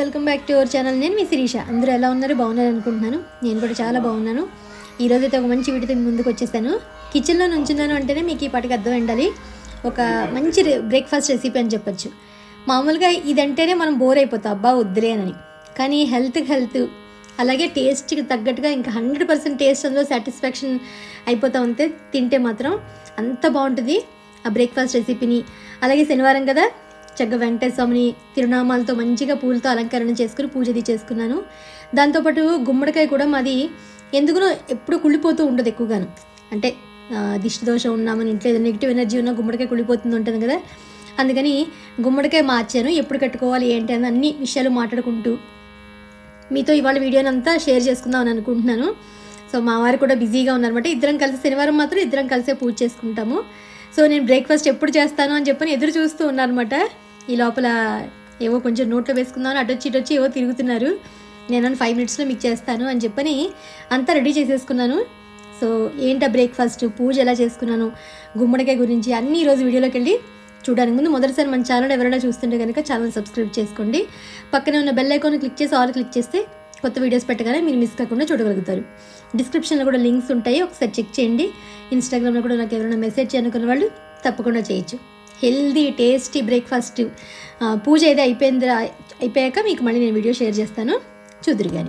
welcome back to our channel నేను మీ శిరీష అందరూ ఎలా ఉన్నారు బాగున్నారు అనుకుంటున్నాను నేను కూడా చాలా బాగున్నాను ఈ రోజు అయితే ఒక మంచి వీడియోతో మీ ముందుకు వచ్చేసాను కిచెన్లో నుంచున్నాను అంటేనే మీకు ఈ పాటికి అర్థం ఉండాలి ఒక మంచి బ్రేక్ఫాస్ట్ రెసిపీ అని చెప్పొచ్చు మామూలుగా ఇదంటేనే మనం బోర్ అయిపోతాం అబ్బా వద్దులే అని కానీ హెల్త్కి హెల్త్ అలాగే టేస్ట్కి తగ్గట్టుగా ఇంకా హండ్రెడ్ పర్సెంట్ టేస్ట్ అందులో సాటిస్ఫాక్షన్ అయిపోతా ఉంటే తింటే మాత్రం అంత బాగుంటుంది ఆ బ్రేక్ఫాస్ట్ రెసిపీని అలాగే శనివారం కదా చక్కగా వెంకటేశ్వర స్వామిని తిరునామాలతో మంచిగా పూలతో అలంకరణ చేసుకుని పూజ అది చేసుకున్నాను దాంతోపాటు గుమ్మడికాయ కూడా మాది ఎందుకునో ఎప్పుడు కుళ్ళిపోతూ ఉండదు ఎక్కువగాను అంటే ఆ, దిష్టి దోషం ఉన్నామని ఇంట్లో ఏదైనా నెగిటివ్ ఎనర్జీ ఉన్నా గుమ్మడికాయ కుళ్ళిపోతుంది ఉంటుంది కదా అందుకని గుమ్మడికాయ మార్చాను ఎప్పుడు కట్టుకోవాలి ఏంటి అని అన్ని విషయాలు మాట్లాడుకుంటూ మీతో ఇవాళ వీడియోని అంతా షేర్ చేసుకుందాం అని అనుకుంటున్నాను సో మా వారు కూడా బిజీగా ఉన్నారన్నమాట ఇద్దరం కలిసి శనివారం మాత్రం ఇద్దరం కలిసే పూజ చేసుకుంటాము సో నేను బ్రేక్ఫాస్ట్ ఎప్పుడు చేస్తాను అని చెప్పని ఎదురు చూస్తూ ఉన్నారనమాట ఈ లోపల ఏవో కొంచెం నోట్లో వేసుకుందామని అటు వచ్చి ఇటు వచ్చి ఏవో తిరుగుతున్నారు నేను ఫైవ్ మినిట్స్లో మీకు చేస్తాను అని చెప్పని అంతా రెడీ చేసేసుకున్నాను సో ఏంటా బ్రేక్ఫాస్ట్ పూజ ఎలా చేసుకున్నాను గుమ్మడికాయ గురించి అన్ని ఈరోజు వీడియోలోకి వెళ్ళి చూడడానికి ముందు మొదటిసారి మన ఛానల్ ఎవరైనా చూస్తుంటే కనుక ఛానల్ సబ్స్క్రైబ్ చేసుకోండి పక్కనే ఉన్న బెల్ ఐకాన్ క్లిక్ చేసి ఆల్ క్లిక్ చేస్తే కొత్త వీడియోస్ పెట్టగానే మీరు మిస్ కాకుండా చూడగలుగుతారు డిస్క్రిప్షన్లో కూడా లింక్స్ ఉంటాయి ఒకసారి చెక్ చేయండి ఇన్స్టాగ్రామ్లో కూడా నాకు ఎవరైనా మెసేజ్ చేయనుకున్న వాళ్ళు తప్పకుండా చేయొచ్చు హెల్దీ టేస్టీ బ్రేక్ఫాస్ట్ పూజ అయితే అయిపోయింది అయిపోయాక మీకు మళ్ళీ నేను వీడియో షేర్ చేస్తాను చూదురు కానీ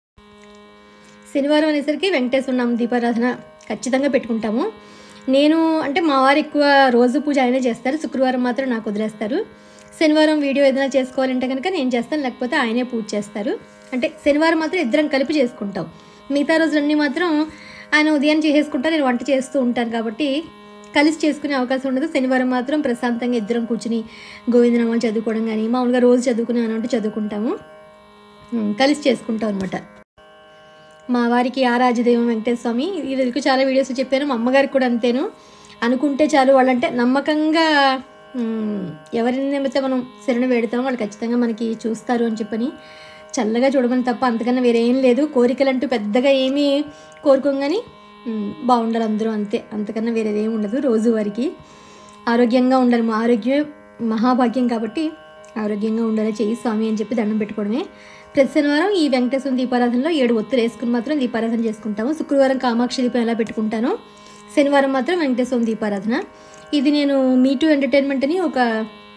శనివారం అనేసరికి వెంకటేశ్వర నామ దీపారాధన ఖచ్చితంగా పెట్టుకుంటాము నేను అంటే మా వారు ఎక్కువ రోజు పూజ ఆయనే చేస్తారు శుక్రవారం మాత్రం నాకు వదిలేస్తారు శనివారం వీడియో ఏదైనా చేసుకోవాలంటే కనుక నేను చేస్తాను లేకపోతే ఆయనే పూజ చేస్తారు అంటే శనివారం మాత్రం ఇద్దరం కలిపి చేసుకుంటాం మిగతా రోజులన్నీ మాత్రం ఆయన ఉదయం చేసేసుకుంటా నేను వంట చేస్తూ ఉంటాను కాబట్టి కలిసి చేసుకునే అవకాశం ఉండదు శనివారం మాత్రం ప్రశాంతంగా ఇద్దరం కూర్చుని గోవిందనామాలు చదువుకోవడం కానీ మామూలుగా రోజు చదువుకునే అంటే చదువుకుంటాము ఉమ్, కలిసి చేసుకుంటాం అనమాట మా వారికి ఆరాధ్యదైవం వెంకటేశ్వర స్వామి ఈ వరకు చాలా వీడియోస్ చెప్పాను మా అమ్మగారికి కూడా అంతేను అనుకుంటే చాలు వాళ్ళంటే నమ్మకంగా మ్, ఎవరిని నమ్మితే మనం శరణ వేడుతాం వాళ్ళు ఖచ్చితంగా మనకి చూస్తారు అని చెప్పని చల్లగా చూడమని తప్ప అంతకన్నా వేరే ఏం లేదు కోరికలు అంటూ పెద్దగా ఏమీ కోరుకోం కానీ మ్, బాగుండాలి అందరూ అంతే అంతకన్నా వేరేది ఏమి ఉండదు రోజువారికి ఆరోగ్యంగా ఉండాలి మా ఆరోగ్యం మహాభాగ్యం కాబట్టి ఆరోగ్యంగా ఉండాలి చెయ్యి స్వామి అని చెప్పి దండం పెట్టుకోవడమే ప్రతి శనివారం ఈ వెంకటేశ్వర దీపారాధనలో ఏడు ఒత్తులు వేసుకుని మాత్రం దీపారాధన చేసుకుంటాము శుక్రవారం కామాక్షి దీపం ఎలా పెట్టుకుంటాను శనివారం మాత్రం వెంకటేశ్వర దీపారాధన ఇది నేను మీ టు ఎంటర్టైన్మెంట్ అని ఒక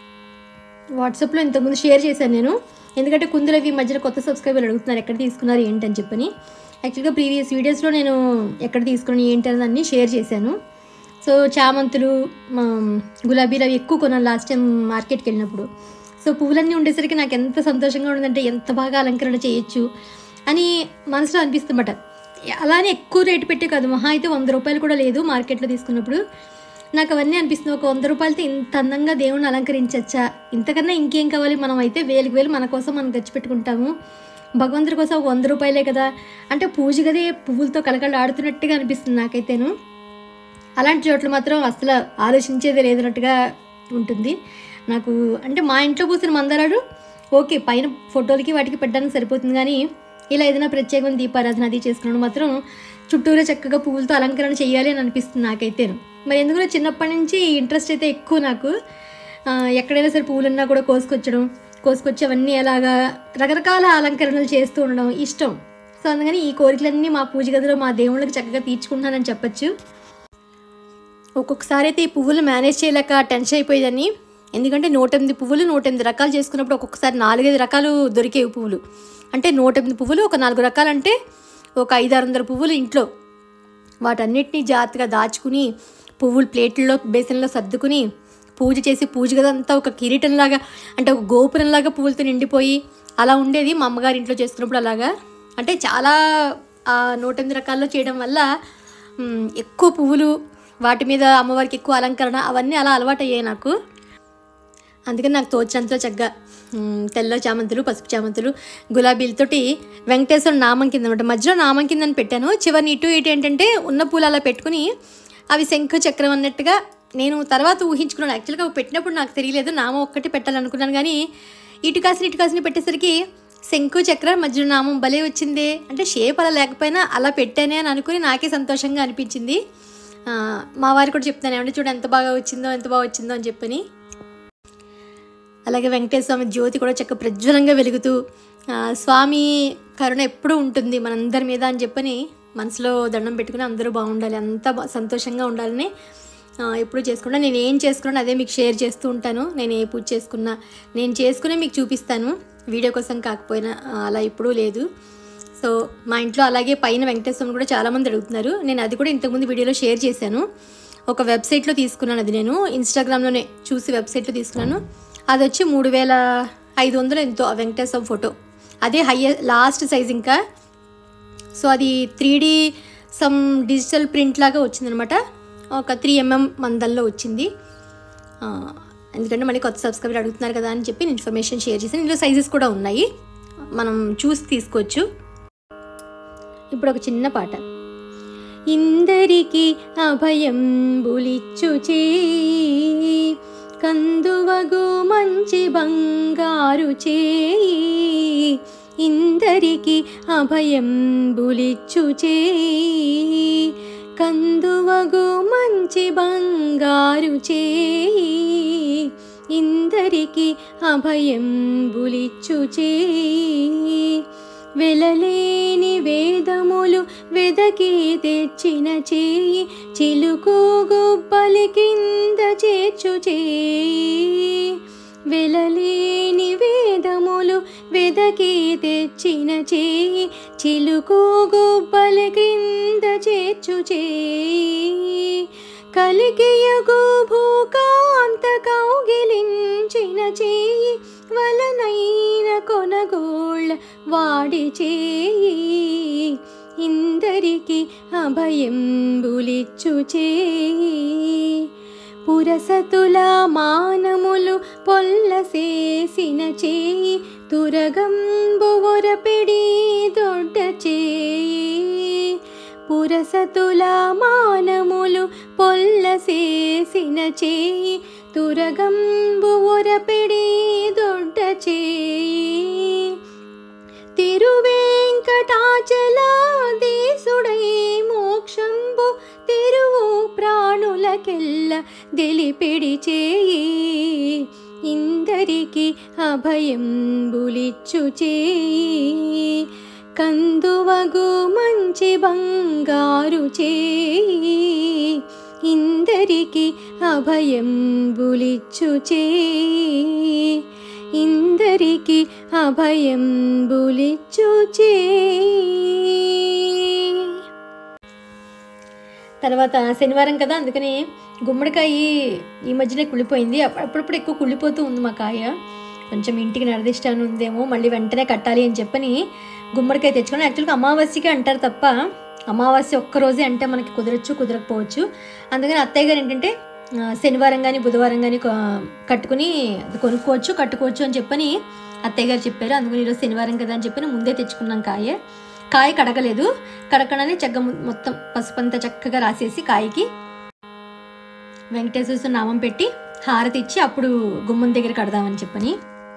వాట్సాప్లో ఇంతకుముందు షేర్ చేశాను నేను ఎందుకంటే కుందరవి ఈ మధ్యన కొత్త సబ్స్క్రైబర్లు అడుగుతున్నారు ఎక్కడ తీసుకున్నారు ఏంటని చెప్పని యాక్చువల్గా ప్రీవియస్ వీడియోస్లో నేను ఎక్కడ తీసుకుని ఏంటి అని అన్నీ షేర్ చేశాను సో చామంతులు మా గులాబీలు అవి ఎక్కువ కొన్నాను లాస్ట్ టైం మార్కెట్కి వెళ్ళినప్పుడు సో పువ్వులన్నీ ఉండేసరికి నాకు ఎంత సంతోషంగా ఉందంటే ఎంత బాగా అలంకరణ చేయొచ్చు అని మనసులో అనిపిస్తుందన్నమాట అలానే ఎక్కువ రేటు పెట్టే కాదు మహా అయితే వంద రూపాయలు కూడా లేదు మార్కెట్లో తీసుకున్నప్పుడు నాకు అవన్నీ అనిపిస్తుంది ఒక వంద రూపాయలతో ఇంత అందంగా దేవుణ్ణి అలంకరించచ్చా ఇంతకన్నా ఇంకేం కావాలి మనం అయితే వేలకు వేలు మన కోసం మనం ఖర్చు పెట్టుకుంటాము భగవంతుడి కోసం ఒక వంద రూపాయలే కదా అంటే పూజ గదే పువ్వులతో కలకల ఆడుతున్నట్టుగా అనిపిస్తుంది నాకైతేను అలాంటి చోట్ల మాత్రం అసలు ఆలోచించేది లేదన్నట్టుగా ఉంటుంది నాకు అంటే మా ఇంట్లో పూసిన మందారాలు ఓకే పైన ఫోటోలకి వాటికి పెట్టడానికి సరిపోతుంది కానీ ఇలా ఏదైనా ప్రత్యేకమైన దీపారాధన అది చేసుకున్నప్పుడు మాత్రం చుట్టూరా చక్కగా పువ్వులతో అలంకరణ చేయాలి అని అనిపిస్తుంది నాకైతే మరి ఎందుకంటే చిన్నప్పటి నుంచి ఇంట్రెస్ట్ అయితే ఎక్కువ నాకు ఆ, ఎక్కడైనా సరే పువ్వులున్నా కూడా కోసుకొచ్చడం కోసుకొచ్చి అవన్నీ అలాగా రకరకాల అలంకరణలు చేస్తూ ఉండడం ఇష్టం సో అందుకని ఈ కోరికలన్నీ మా పూజ గదిలో మా దేవుళ్ళకి చక్కగా తీర్చుకుంటున్నానని చెప్పొచ్చు ఒక్కొక్కసారి అయితే ఈ పువ్వులు మేనేజ్ చేయలేక టెన్షన్ అయిపోయేదాన్ని ఎందుకంటే నూట ఎనిమిది పువ్వులు నూట ఎనిమిది రకాలు చేసుకున్నప్పుడు ఒక్కొక్కసారి నాలుగైదు రకాలు దొరికేవి పువ్వులు అంటే నూట ఎనిమిది పువ్వులు ఒక నాలుగు రకాలు అంటే ఒక ఐదు ఆరు వందల పువ్వులు ఇంట్లో వాటన్నిటిని జాగ్రత్తగా దాచుకుని పువ్వులు ప్లేట్లలో బేసన్లో సర్దుకుని పూజ చేసి పూజ గదంతా ఒక కిరీటంలాగా అంటే ఒక గోపురంలాగా పువ్వులతో నిండిపోయి అలా ఉండేది మా అమ్మగారి ఇంట్లో చేసుకున్నప్పుడు అలాగా అంటే చాలా ఆ నూట ఎనిమిది రకాల్లో చేయడం వల్ల మ్, ఎక్కువ పువ్వులు వాటి మీద అమ్మవారికి ఎక్కువ అలంకరణ అవన్నీ అలా అలవాటు అయ్యాయి నాకు అందుకని నాకు తోచినంతలో చక్కగా మ్, తెల్ల చామంతులు పసుపు చామంతులు గులాబీలతోటి వెంకటేశ్వర నామం కింద అనమాట మధ్యలో నామం కిందని పెట్టాను చివరిని ఇటు ఇటు ఏంటంటే ఉన్న పూలు అలా పెట్టుకుని అవి శంఖ చక్రం అన్నట్టుగా నేను తర్వాత ఊహించుకున్నాను యాక్చువల్గా అవి పెట్టినప్పుడు నాకు తెలియలేదు నామం ఒక్కటి పెట్టాలనుకున్నాను కానీ ఇటు కాసిన ఇటు కాసిన పెట్టేసరికి శంకు చక్రం మధ్యలో నామం భలే వచ్చింది అంటే షేప్ అలా లేకపోయినా అలా పెట్టానే అని అనుకుని నాకే సంతోషంగా అనిపించింది ఆ, మా వారు కూడా చెప్తాను ఏమంటే చూడు ఎంత బాగా వచ్చిందో ఎంత బాగా వచ్చిందో అని చెప్పని అలాగే వెంకటేశ్వర స్వామి జ్యోతి కూడా చక్క ప్రజ్వలంగా వెలుగుతూ ఆ, స్వామి కరుణ ఎప్పుడూ ఉంటుంది మనందరి మీద అని చెప్పని మనసులో దండం పెట్టుకుని అందరూ బాగుండాలి అంతా బా- సంతోషంగా ఉండాలని ఆ, ఎప్పుడు చేసుకున్నా నేను ఏం చేసుకున్నా అదే మీకు షేర్ చేస్తూ ఉంటాను నేను ఏ పూజ చేసుకున్నా నేను చేసుకునే మీకు చూపిస్తాను వీడియో కోసం కాకపోయినా ఆ, అలా ఎప్పుడూ లేదు సో మా ఇంట్లో అలాగే పైన వెంకటేశ్వరం కూడా చాలామంది అడుగుతున్నారు నేను అది కూడా ఇంతకుముందు వీడియోలో షేర్ చేశాను ఒక వెబ్సైట్లో తీసుకున్నాను అది నేను ఇన్స్టాగ్రామ్లోనే చూసి వెబ్సైట్లో తీసుకున్నాను అది వచ్చి మూడు వేల ఐదు వందలు ఎంతో ఆ వెంకటేశ్వరం ఫోటో అదే హయ్య లాస్ట్ సైజ్ ఇంకా సో అది three D some digital print లాగా వచ్చిందనమాట ఒక త్రీ ఎంఎం మందల్లో వచ్చింది ఆ, ఎందుకంటే మళ్ళీ కొత్త సబ్స్క్రైబర్ అడుగుతున్నారు కదా అని చెప్పి నేను ఇన్ఫర్మేషన్ షేర్ చేశాను ఇందులో సైజెస్ కూడా ఉన్నాయి మనం చూసి తీసుకోవచ్చు ఇప్పుడు ఒక చిన్న పాట ఇందరికి అభయం బులిచ్చు చేయి కందువగు మంచి బంగారు చేయి ఇందరికి అభయం బులిచ్చు చేయి కందువగు మంచి బంగారు చేయి ఇందరికి అభయం బులిచ్చు చేయి వెలలేని వేదములు వెదకి తెచ్చిన చేయి చిలుకు గుబ్బలి కింద చేర్చు చేయి వెలలేని వేదములు వెదకి తెచ్చిన చేయి చిలుకు గుబ్బలి క్రింద చేర్చు చేయి కలికియగు భూకాంత కౌగిలించిన చేయి వలనైన కొనగోళ్ళ వాడి చేయి ఇందరికి అభయం బులిచ్చు చేయి పురసతుల మానములు పొల్లసేసిన చేయి తురగంబు ఒరపెడి దొడ్డ చేయి పురసతుల మానములు పొల్లసేసిన చేయి తురగంబు ఒరపెడి దొడ్డ చేయి తిరువేంకటాచలాదేశుడై మోక్షంబు తిరువు ప్రాణులకెల్ల దిలిపిడి చేయి ఇందరికి అభయం బులిచ్చు చేయి కందువగు మంచి బంగారు చేయి ఇందరికి అభయం బులిచ్చు చేయి ఇందరికి అభయం బులిచ్చు చేయి తర్వాత శనివారం కదా అందుకని గుమ్మడికాయ ఈ మధ్యనే కుళ్ళిపోయింది అప్ప- అప్పుడప్పుడు ఎక్కువ కుళ్ళిపోతూ ఉంది మా కాయ కొంచెం ఇంటికి నరదిష్టాన్ని ఉందేమో మళ్ళీ వెంటనే కట్టాలి అని చెప్పని గుమ్మడికాయ తెచ్చుకొని యాక్చువల్గా అమావాస్యకి అంటారు తప్ప అమావాస్య ఒక్కరోజే అంటే మనకి కుదరచ్చు కుదరకపోవచ్చు అందుకని అత్తయ్య గారు ఏంటంటే ఆ, శనివారం కానీ బుధవారం కానీ కట్టుకుని అది కొనుక్కోవచ్చు కట్టుకోవచ్చు అని చెప్పని అత్తయ్య గారు చెప్పారు అందుకని ఈరోజు శనివారం కదా అని చెప్పి ముందే తెచ్చుకున్నాం కాయ కాయ కడగలేదు కడగగానే చక్క మొత్తం పసుపు అంతా చక్కగా రాసేసి కాయకి వెంకటేశ్వర స్వామి నామం పెట్టి హారతి ఇచ్చి అప్పుడు గుమ్మం దగ్గర కడదామని చెప్పని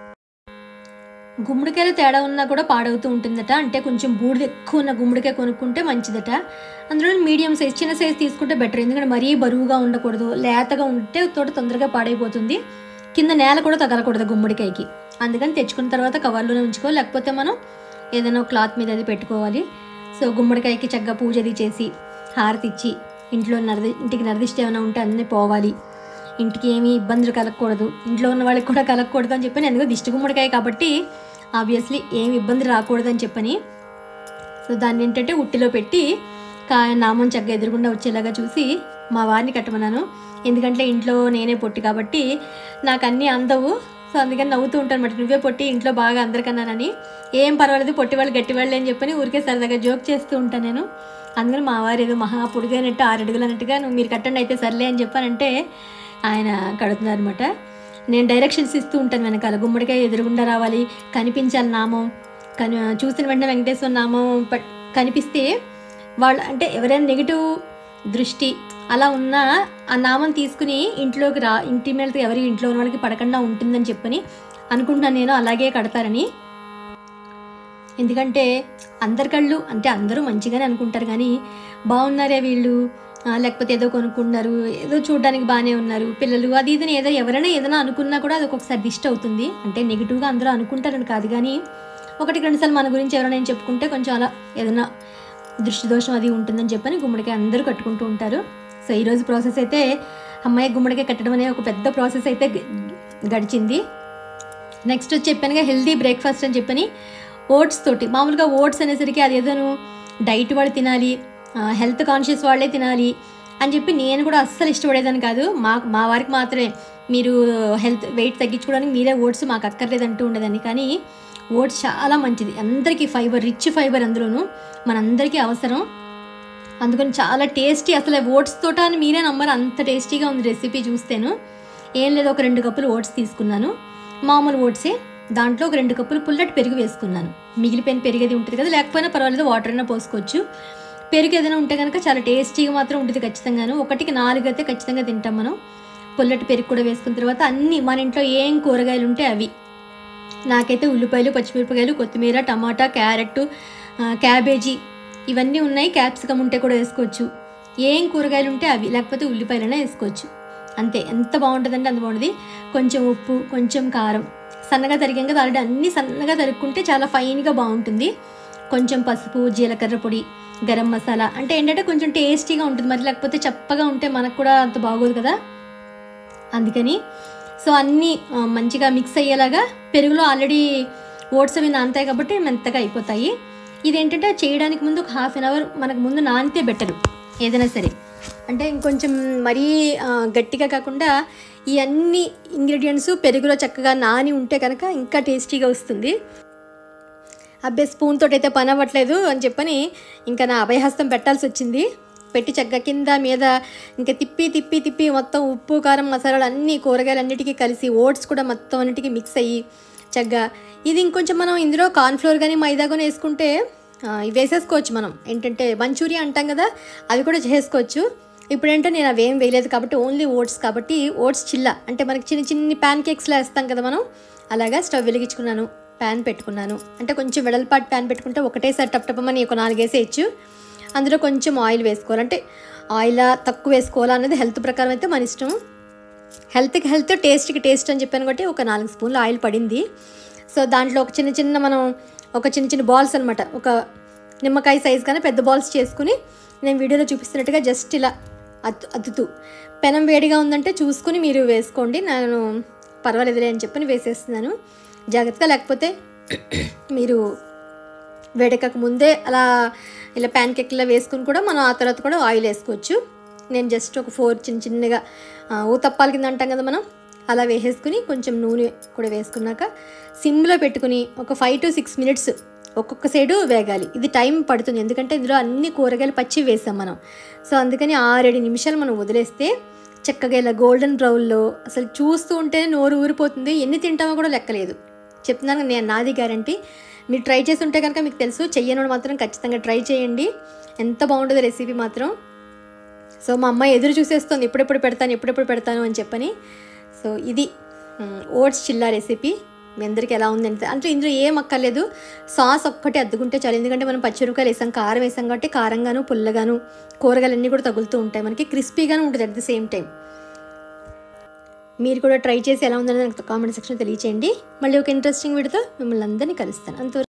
గుమ్మడికాయలు తేడా ఉన్నా కూడా పాడవుతూ ఉంటుందట అంటే కొంచెం బూడిద ఎక్కువ ఉన్న గుమ్మడికాయ కొనుక్కుంటే మంచిదట అందులో మీడియం సైజ్ చిన్న సైజ్ తీసుకుంటే బెటర్ ఎందుకంటే మరీ బరువుగా ఉండకూడదు లేతగా ఉంటే తోట తొందరగా పాడైపోతుంది కింద నేల కూడా తగలకూడదు గుమ్మడికాయకి అందుకని తెచ్చుకున్న తర్వాత కవర్లోనే ఉంచుకో లేకపోతే మనం ఏదైనా ఒక క్లాత్ మీద అది పెట్టుకోవాలి సో గుమ్మడికాయకి చక్కగా పూజ అది చేసి హారతి ఇచ్చి ఇంట్లో నరది ఇంటికి నరదిష్ట ఏమైనా ఉంటే అన్నీ పోవాలి ఇంటికి ఏమీ ఇబ్బందులు కలగకూడదు ఇంట్లో ఉన్న వాళ్ళకి కూడా కలగకూడదు అని చెప్పి ఎందుకు దిష్టి గుమ్మడికాయ కాబట్టి ఆబ్వియస్లీ ఏమి ఇబ్బంది రాకూడదు అని చెప్పని సో దాన్ని ఏంటంటే ఉట్టిలో పెట్టి కా నామం చక్కగా ఎదురుగుండా వచ్చేలాగా చూసి మా వారిని కట్టమన్నాను ఎందుకంటే ఇంట్లో నేనే పొట్టి కాబట్టి నాకు అన్నీ అందవు సో అందుకని నవ్వుతూ ఉంటాను అనమాట నువ్వే పొట్టి ఇంట్లో బాగా అందరికన్నానని ఏం పర్వాలేదు పొట్టి వాళ్ళు గట్టి వాళ్ళు అని చెప్పని ఊరికే సరదాగా జోక్ చేస్తూ ఉంటాను నేను అందుకని మా వారు ఏదో మహా పొడిగైనట్టు ఆరు అడుగులు అన్నట్టుగా నువ్వు మీరు కట్టండి అయితే సర్లే అని చెప్పానంటే ఆయన కడుతున్నారు అనమాట నేను డైరెక్షన్స్ ఇస్తూ ఉంటాను వెనకాల గుమ్మడికాయ ఎదురుగుండా రావాలి కనిపించాలి నామం కని చూసిన వెంటనే వెంకటేశ్వర నామం పట్ కనిపిస్తే వాళ్ళు అంటే ఎవరైనా నెగిటివ్ దృష్టి అలా ఉన్న ఆ నామం తీసుకుని ఇంట్లోకి రా ఇంటి మీద ఎవరి ఇంట్లో ఉన్న వాళ్ళకి పడకుండా ఉంటుందని చెప్పని అనుకుంటున్నాను నేను అలాగే కడతారని ఎందుకంటే అందరి కళ్ళు అంటే అందరూ మంచిగానే అనుకుంటారు కానీ బాగున్నారే వీళ్ళు ఆ, లేకపోతే ఏదో కొనుక్కున్నారు ఏదో చూడడానికి బాగానే ఉన్నారు పిల్లలు అది ఇది ఏదో ఎవరైనా ఏదైనా అనుకున్నా కూడా అది ఒక్కొక్కసారి దిష్టి అవుతుంది అంటే నెగిటివ్గా అందరూ అనుకుంటారని కాదు కానీ ఒకటి రెండుసార్లు మన గురించి ఎవరైనా ఏం చెప్పుకుంటే కొంచెం అలా ఏదైనా దృష్టి దోషం అది ఉంటుందని చెప్పని గుమ్మడికాయ అందరూ కట్టుకుంటూ ఉంటారు సో ఈరోజు ప్రాసెస్ అయితే అమ్మాయి గుమ్మడికాయ కట్టడం అనే ఒక పెద్ద ప్రాసెస్ అయితే గ- గడిచింది నెక్స్ట్ వచ్చి చెప్పానుగా హెల్దీ బ్రేక్ఫాస్ట్ అని చెప్పని ఓట్స్ తోటి మామూలుగా ఓట్స్ అనేసరికి అది ఏదోను డైట్ వాళ్ళు తినాలి హెల్త్ కాన్షియస్ వాళ్ళే తినాలి అని చెప్పి నేను కూడా అస్సలు ఇష్టపడేదాన్ని కాదు మా మా వారికి మాత్రమే మీరు హెల్త్ వెయిట్ తగ్గించుకోవడానికి మీరే ఓట్స్ మాకు అక్కర్లేదు అంటూ ఉండేదాన్ని కానీ ఓట్స్ చాలా మంచిది అందరికీ ఫైబర్ రిచ్ ఫైబర్ అందులోను మనందరికీ అవసరం అందుకని చాలా టేస్టీ అసలు ఓట్స్ తోట అని మీరే నమ్మరు అంత టేస్టీగా ఉంది రెసిపీ చూస్తేను ఏం లేదు ఒక రెండు కప్పులు ఓట్స్ తీసుకున్నాను మామూలు ఓట్సే దాంట్లో ఒక రెండు కప్పులు పుల్లటి పెరుగు వేసుకున్నాను మిగిలిపోయిన పెరుగు అది ఉంటుంది కదా లేకపోయినా పర్వాలేదు వాటర్ అయినా పోసుకోవచ్చు పెరుగు ఏదైనా ఉంటే కనుక చాలా టేస్టీగా మాత్రం ఉంటుంది ఖచ్చితంగాను ఒకటికి నాలుగు అయితే ఖచ్చితంగా తింటాం మనం పుల్లటి పెరుగు కూడా వేసుకున్న తర్వాత అన్నీ మన ఇంట్లో ఏం కూరగాయలు ఉంటే అవి నాకైతే ఉల్లిపాయలు పచ్చిమిరపకాయలు కొత్తిమీర టమాటా క్యారెట్ ఆ, క్యాబేజీ ఇవన్నీ ఉన్నాయి క్యాప్సికమ్ ఉంటే కూడా వేసుకోవచ్చు ఏం కూరగాయలు ఉంటే అవి లేకపోతే ఉల్లిపాయలైనా వేసుకోవచ్చు అంతే ఎంత బాగుంటుందంటే అంత బాగుంటుంది కొంచెం ఉప్పు కొంచెం కారం సన్నగా తరిగాం కదా ఆల్రెడీ అన్నీ సన్నగా తరుక్కుంటే చాలా ఫైన్గా బాగుంటుంది కొంచెం పసుపు జీలకర్ర పొడి గరం మసాలా అంటే ఏంటంటే కొంచెం టేస్టీగా ఉంటుంది మరి లేకపోతే చప్పగా ఉంటే మనకు కూడా అంత బాగోదు కదా అందుకని సో అన్నీ ఆ, మంచిగా మిక్స్ అయ్యేలాగా పెరుగులో ఆల్రెడీ ఓట్స్ అవి నానతాయి కాబట్టి మెత్తగా అయిపోతాయి ఇదేంటంటే చేయడానికి ముందు ఒక హాఫ్ అన్ అవర్ మనకు ముందు నానితే బెటరు ఏదైనా సరే అంటే ఇంకొంచెం మరీ ఆ, గట్టిగా కాకుండా ఈ అన్ని ఇంగ్రీడియంట్స్ పెరుగులో చక్కగా నాని ఉంటే కనుక ఇంకా టేస్టీగా వస్తుంది అబ్బాయి స్పూన్ తోటి అయితే పని అవ్వట్లేదు అని చెప్పని ఇంకా నా అభయహస్తం పెట్టాల్సి వచ్చింది పెట్టి చక్కగా కింద మీద ఇంకా తిప్పి తిప్పి తిప్పి మొత్తం ఉప్పు కారం మసాలాలు అన్ని కూరగాయలు అన్నిటికీ కలిసి ఓట్స్ కూడా మొత్తం అన్నిటికీ మిక్స్ అయ్యి చక్కగా ఇది ఇంకొంచెం మనం ఇందులో కార్న్ఫ్లోర్ కానీ మైదా కానీ వేసుకుంటే ఆ, ఇవి వేసేసుకోవచ్చు మనం ఏంటంటే మంచూరియా అంటాం కదా అవి కూడా చేసుకోవచ్చు ఇప్పుడు ఏంటంటే నేను అవేం వేయలేదు కాబట్టి ఓన్లీ ఓట్స్ కాబట్టి ఓట్స్ చిల్ల అంటే మనకి చిన్న చిన్ని ప్యాన్ కేక్స్లో వేస్తాం కదా మనం అలాగా స్టవ్ వెలిగించుకున్నాను ప్యాన్ పెట్టుకున్నాను అంటే కొంచెం వెడల్పాటి ప్యాన్ పెట్టుకుంటే ఒకటేసారి టప్ టప్పమని ఒక నాలుగేసేయచ్చు అందులో కొంచెం ఆయిల్ వేసుకోవాలి అంటే ఆయిల్ తక్కువ వేసుకోవాలా అన్నది హెల్త్ ప్రకారం అయితే మన ఇష్టం హెల్త్కి హెల్త్ టేస్ట్కి టేస్ట్ అని చెప్పాను కాబట్టి ఒక నాలుగు స్పూన్లు ఆయిల్ పడింది సో దాంట్లో ఒక చిన్న చిన్న మనం ఒక చిన్న చిన్న బాల్స్ అనమాట ఒక నిమ్మకాయ సైజ్ కానీ పెద్ద బాల్స్ చేసుకుని నేను వీడియోలో చూపిస్తున్నట్టుగా జస్ట్ ఇలా అత్తు అద్దుతూ పెనం వేడిగా ఉందంటే చూసుకుని మీరు వేసుకోండి నేను పర్వాలేదులే అని చెప్పని వేసేస్తున్నాను జాగ్రత్తగా లేకపోతే మీరు వేడెక్కక ముందే అలా ఇలా ప్యాన్ కేక్లా వేసుకుని కూడా మనం ఆ తర్వాత కూడా ఆయిల్ వేసుకోవచ్చు నేను జస్ట్ ఒక ఫోర్ చిన్న చిన్నగా ఆ, ఊతప్పాల కింద అంటాం కదా మనం అలా వేసేసుకుని కొంచెం నూనె కూడా వేసుకున్నాక సిమ్లో పెట్టుకుని ఒక ఫైవ్ టు సిక్స్ మినిట్స్ ఒక్కొక్క సైడు వేగాలి ఇది టైం పడుతుంది ఎందుకంటే ఇందులో అన్ని కూరగాయలు పచ్చి వేసాం మనం సో అందుకని ఆరేడు నిమిషాలు మనం వదిలేస్తే చక్కగా ఇలా గోల్డెన్ బ్రౌన్లో అసలు చూస్తూ ఉంటేనే నోరు ఊరిపోతుంది ఎన్ని తింటామో కూడా లెక్కలేదు చెప్తున్నాను నేను నాది గ్యారంటీ మీరు ట్రై చేసి ఉంటే కనుక మీకు తెలుసు చెయ్యనోడు మాత్రం ఖచ్చితంగా ట్రై చేయండి ఎంత బాగుంటుందో రెసిపీ మాత్రం సో మా అమ్మాయి ఎదురు చూసేస్తుంది ఎప్పుడెప్పుడు పెడతాను ఎప్పుడెప్పుడు పెడతాను అని చెప్పని సో ఇది ఓట్స్ చిల్లా రెసిపీ మీ అందరికీ ఎలా ఉంది అంటే అంటే ఇందులో ఏం అక్కర్లేదు సాస్ ఒక్కటే అద్దుకుంటే చాలు ఎందుకంటే మనం పచ్చిమిరపకాయలు వేసాం కారం వేసాం కాబట్టి కారంగాను పుల్లగాను కూరగాయలన్నీ కూడా తగులుతూ ఉంటాయి మనకి క్రిస్పీగాను ఉంటుంది అట్ ద సేమ్ టైం మీరు కూడా ట్రై చేసి ఎలా ఉందని నాకు కామెంట్ సెక్షన్ తెలియచేయండి మళ్ళీ ఒక ఇంట్రెస్టింగ్ వీడియోతో మిమ్మల్ని అందరినీ కలుస్తాను అంతవరకు